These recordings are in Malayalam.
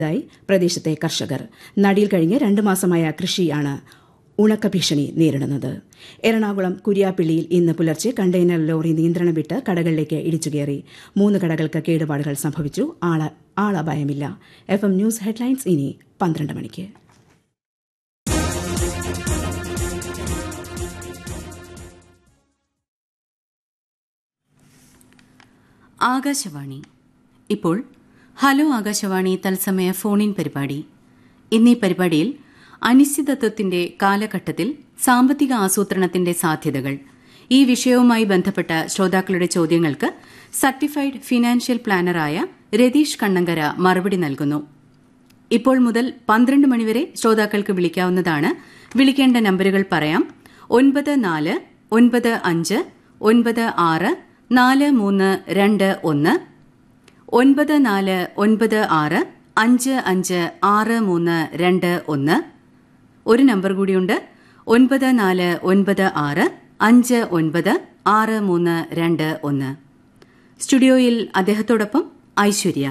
ായി പ്രദേശത്തെ കർഷകർ നടിയിൽ കഴിഞ്ഞ് രണ്ട് മാസമായ കൃഷിയാണ് ഉണക്ക ഭീഷണി നേരിടുന്നത് എറണാകുളം കുര്യാപ്പിള്ളിയിൽ ഇന്ന് പുലർച്ചെ കണ്ടെയ്നർ ലോറി നിയന്ത്രണം വിട്ട് കടകളിലേക്ക് ഇടിച്ചുകയറി മൂന്ന് കടകൾക്ക് കേടുപാടുകൾ സംഭവിച്ചു ആള- ആളപായമില്ല എഫ് എം ന്യൂസ് ഹെഡ്ലൈൻസ് ഇനി പന്ത്രണ്ട് മണിക്ക് ആകാശവാണി ഇപ്പോൾ ഹലോ ആകാശവാണി തത്സമയ ഫോണിൻ പരിപാടി ഇന്നീ പരിപാടിയിൽ അനിശ്ചിതത്വത്തിന്റെ കാലഘട്ടത്തിൽ സാമ്പത്തിക ആസൂത്രണത്തിന്റെ സാധ്യതകൾ ഈ വിഷയവുമായി ബന്ധപ്പെട്ട ശ്രോതാക്കളുടെ ചോദ്യങ്ങൾക്ക് സർട്ടിഫൈഡ് ഫിനാൻഷ്യൽ പ്ലാനറായ രതീഷ് കണ്ണങ്കര മറുപടി നൽകുന്നു ഇപ്പോൾ മുതൽ പന്ത്രണ്ട് മണിവരെ ശ്രോതാക്കൾക്ക് വിളിക്കാവുന്നതാണ് വിളിക്കേണ്ട നമ്പറുകൾ പറയാം ഒൻപത് നാല് ഒൻപത് അഞ്ച് ഒൻപത് ആറ് നാല് മൂന്ന് രണ്ട് ഒന്ന് ഒൻപത് നാല് ഒൻപത് ആറ് അഞ്ച് അഞ്ച് ആറ് മൂന്ന് രണ്ട് ഒന്ന് ഒരു നമ്പർ കൂടിയുണ്ട് ഒൻപത് നാല് ഒൻപത് ആറ് അഞ്ച് ഒൻപത് ആറ് മൂന്ന് രണ്ട് ഒന്ന് സ്റ്റുഡിയോയിൽ അദ്ദേഹത്തോടൊപ്പം ഐശ്വര്യ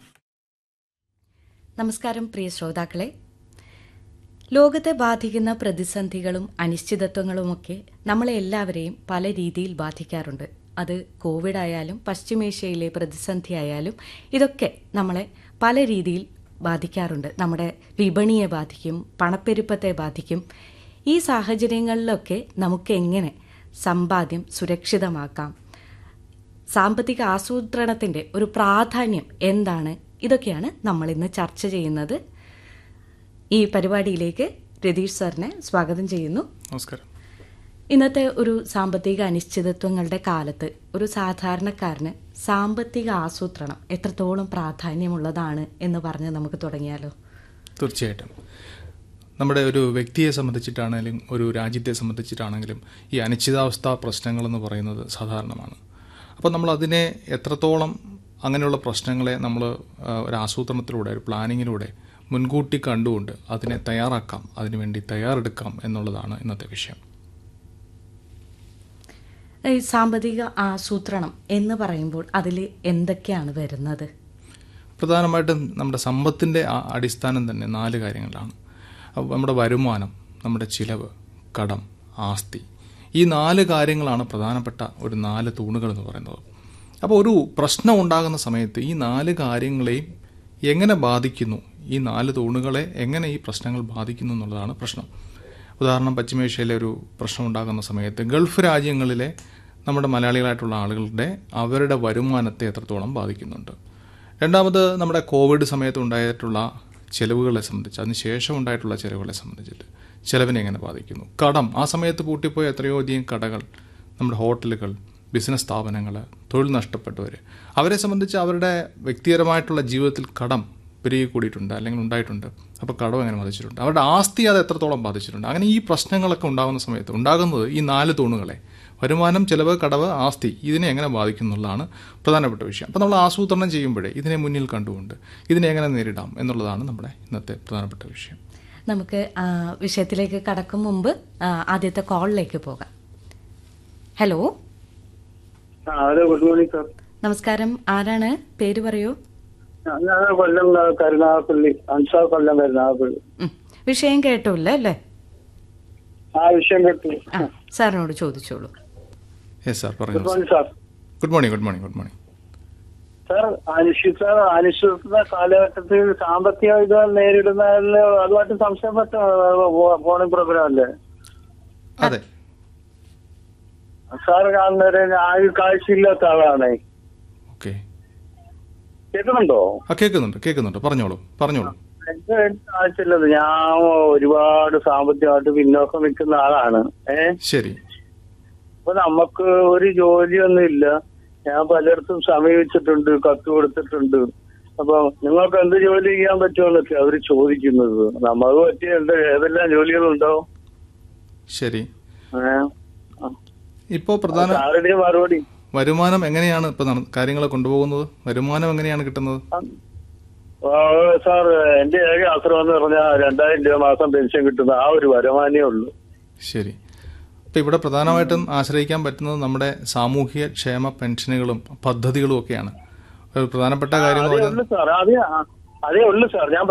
നമസ്കാരം പ്രിയ ശ്രോതാക്കളെ ലോകത്തെ ബാധിക്കുന്ന പ്രതിസന്ധികളും അനിശ്ചിതത്വങ്ങളുമൊക്കെ നമ്മളെ എല്ലാവരെയും പല രീതിയിൽ ബാധിക്കാറുണ്ട് അത് കോവിഡ് ആയാലും പശ്ചിമേഷ്യയിലെ പ്രതിസന്ധി ആയാലും ഇതൊക്കെ നമ്മളെ പല രീതിയിൽ ബാധിക്കാറുണ്ട് നമ്മുടെ വിപണിയെ ബാധിക്കും പണപ്പെരുപ്പത്തെ ബാധിക്കും ഈ സാഹചര്യങ്ങളിലൊക്കെ നമുക്ക് എങ്ങനെ സമ്പാദ്യം സുരക്ഷിതമാക്കാം സാമ്പത്തിക ആസൂത്രണത്തിന്റെ ഒരു പ്രാധാന്യം എന്താണ് ഇതൊക്കെയാണ് നമ്മൾ ഇന്ന് ചർച്ച ചെയ്യുന്നത് ഈ പരിപാടിയിലേക്ക് രതീഷ് സാറിനെ സ്വാഗതം ചെയ്യുന്നു നമസ്കാരം ഇന്നത്തെ ഒരു സാമ്പത്തിക അനിശ്ചിതത്വങ്ങളുടെ കാലത്ത് ഒരു സാധാരണക്കാരന് സാമ്പത്തിക ആസൂത്രണം എത്രത്തോളം പ്രാധാന്യമുള്ളതാണ് എന്ന് പറഞ്ഞ് നമുക്ക് തുടങ്ങിയാലോ തീർച്ചയായിട്ടും നമ്മുടെ ഒരു വ്യക്തിയെ സംബന്ധിച്ചിട്ടാണെങ്കിലും ഒരു രാജ്യത്തെ സംബന്ധിച്ചിട്ടാണെങ്കിലും ഈ അനിശ്ചിതാവസ്ഥ പ്രശ്നങ്ങളെന്ന് പറയുന്നത് സാധാരണമാണ് അപ്പോൾ നമ്മൾ അതിനെ എത്രത്തോളം അങ്ങനെയുള്ള പ്രശ്നങ്ങളെ നമ്മൾ ആ, ഒരു ആസൂത്രണത്തിലൂടെ ഒരു പ്ലാനിങ്ങിലൂടെ മുൻകൂട്ടി കണ്ടുകൊണ്ട് അതിനെ തയ്യാറാക്കാം അതിനുവേണ്ടി തയ്യാറെടുക്കാം എന്നുള്ളതാണ് ഇന്നത്തെ വിഷയം ഈ സാമ്പത്തിക ആസൂത്രണം എന്ന് പറയുമ്പോൾ അതിൽ എന്തൊക്കെയാണ് വരുന്നത് പ്രധാനമായിട്ടും നമ്മുടെ സമ്പത്തിൻ്റെ ആ അടിസ്ഥാനം തന്നെ നാല് കാര്യങ്ങളിലാണ് അപ്പോൾ നമ്മുടെ വരുമാനം നമ്മുടെ ചിലവ് കടം ആസ്തി ഈ നാല് കാര്യങ്ങളാണ് പ്രധാനപ്പെട്ട ഒരു നാല് തൂണുകൾ എന്ന് പറയുന്നത് അപ്പോൾ ഒരു പ്രശ്നം ഉണ്ടാകുന്ന സമയത്ത് ഈ നാല് കാര്യങ്ങളെയും എങ്ങനെ ബാധിക്കുന്നു ഈ നാല് തൂണുകളെ എങ്ങനെ ഈ പ്രശ്നങ്ങൾ ബാധിക്കുന്നു എന്നുള്ളതാണ് പ്രശ്നം ഉദാഹരണം പശ്ചിമേഷ്യയിലെ ഒരു പ്രശ്നം ഉണ്ടാകുന്ന സമയത്ത് ഗൾഫ് രാജ്യങ്ങളിലെ നമ്മുടെ മലയാളികളായിട്ടുള്ള ആളുകളുടെ അവരുടെ വരുമാനത്തെ എത്രത്തോളം ബാധിക്കുന്നുണ്ട് രണ്ടാമത് നമ്മുടെ കോവിഡ് സമയത്ത് ഉണ്ടായിട്ടുള്ള ചെലവുകളെ സംബന്ധിച്ച് അതിനുശേഷം ഉണ്ടായിട്ടുള്ള ചെലവുകളെ സംബന്ധിച്ചിട്ട് ചെലവിനെ എങ്ങനെ ബാധിക്കുന്നു കടം ആ സമയത്ത് പൂട്ടിപ്പോയ എത്രയോ അധികം കടകൾ നമ്മുടെ ഹോട്ടലുകൾ ബിസിനസ് സ്ഥാപനങ്ങൾ തൊഴിൽ നഷ്ടപ്പെട്ടവർ അവരെ സംബന്ധിച്ച് അവരുടെ വ്യക്തിപരമായിട്ടുള്ള ജീവിതത്തിൽ കടം പെരുകി കൂടിയിട്ടുണ്ട് അല്ലെങ്കിൽ ഉണ്ടായിട്ടുണ്ട് അപ്പോൾ കടം എങ്ങനെ ബാധിച്ചിട്ടുണ്ട് അവരുടെ ആസ്തി അത് എത്രത്തോളം ബാധിച്ചിട്ടുണ്ട് അങ്ങനെ ഈ പ്രശ്നങ്ങളൊക്കെ ഉണ്ടാകുന്ന സമയത്ത് ഉണ്ടാകുന്നത് ഈ നാല് തൂണുകളെ വരുമാനം ചെലവ് കടവ് ആസ്തി ഇതിനെ എങ്ങനെ ബാധിക്കും എന്നുള്ളതാണ് പ്രധാനപ്പെട്ട വിഷയം അപ്പോൾ നമ്മൾ ആസൂത്രണം ചെയ്യുമ്പോഴേ ഇതിനെ മുന്നിൽ കണ്ടുകൊണ്ട് ഇതിനെ എങ്ങനെ നേരിടാം എന്നുള്ളതാണ് നമ്മുടെ ഇന്നത്തെ പ്രധാനപ്പെട്ട വിഷയം നമുക്ക് ആ, വിഷയത്തിലേക്ക് കടക്കും മുമ്പ് ആ, ആദ്യത്തെ കോളിലേക്ക് പോകാം ഹലോ ആ, ഹലോ ഗുഡ് മോർണിംഗ് സാർ നമസ്കാരം ആരാണ് പേര് പറയൂ ഞാൻ കൊല്ലം ആ, കരുനാഗപ്പള്ളി അൻസാർ കൊല്ലം കരുനാഗപ്പള്ളി ഉം. വിഷയം കേട്ടില്ല അല്ലേ ആ വിഷയം കേട്ടു ആ സാറിനോട് ചോദിച്ചോളൂ യെസ് സാർ ഗുഡ് പറഞ്ഞു morning sir good morning good morning good morning sir അനിശ്ചിത അനിശ്ചിത കാലഘട്ടത്തിൽ സാമ്പത്തിക ഇത് നേരിടുന്നതിൽ അതുമായിട്ട് സംശയപ്പെട്ട ഫോണിംഗ് പ്രോഗ്രാം അല്ലേ അതെ സാർ കാണുന്നവരെ ആകെ കാഴ്ചയില്ലാത്ത ആളാണേ ഓക്കെ കേൾക്കുന്നുണ്ടോ ആ കേൾക്കുന്നുണ്ട് കേൾക്കുന്നുണ്ട് പറഞ്ഞോളൂ പറഞ്ഞോളൂ എനിക്ക് കാഴ്ചയില്ലത് ഞാൻ ഒരുപാട് സാമ്പത്തികമായിട്ട് പിന്നോക്കം നിൽക്കുന്ന ആളാണ് ഏഹ് ശരി അപ്പൊ നമുക്ക് ഒരു ജോലിയൊന്നും ഇല്ല ഞാൻ പലയിടത്തും സമീപിച്ചിട്ടുണ്ട് കത്ത് കൊടുത്തിട്ടുണ്ട് അപ്പൊ നിങ്ങൾക്ക് എന്ത് ജോലി ചെയ്യാൻ പറ്റുമെന്നൊക്കെ അവര് ചോദിക്കുന്നത് നമുക്ക് പറ്റിയ എന്ത് ഏതെല്ലാം ജോലികളുണ്ടാവും ശരി ഏഹ് ഇപ്പോൾ പ്രധാന ആരുടെയും മറുപടി വരുമാനം എങ്ങനെയാണ് ഇപ്പൊ നട- കാര്യങ്ങളെ കൊണ്ടുപോകുന്നത് വരുമാനം എങ്ങനെയാണ് കിട്ടുന്നത് ആ, സാർ എന്റെ ഏക ആശ്രമം എന്ന് പറഞ്ഞാൽ രണ്ടായിരം രൂപ മാസം പെൻഷൻ കിട്ടുന്ന ആ ഒരു വരുമാനേ ഉള്ളൂ ശരി ഇപ്പൊ ഇവിടെ പ്രധാനമായിട്ടും ആശ്രയിക്കാൻ പറ്റുന്നത് നമ്മുടെ സാമൂഹ്യ ക്ഷേമ പെൻഷനുകളും പദ്ധതികളും ഒക്കെയാണ് ഒരു പ്രധാനപ്പെട്ട കാര്യം എന്ന് അതേ പറഞ്ഞാൽ ഉള്ളൂ സാർ അത് ആ- അതേ ഉള്ളൂ സാർ ഞാൻ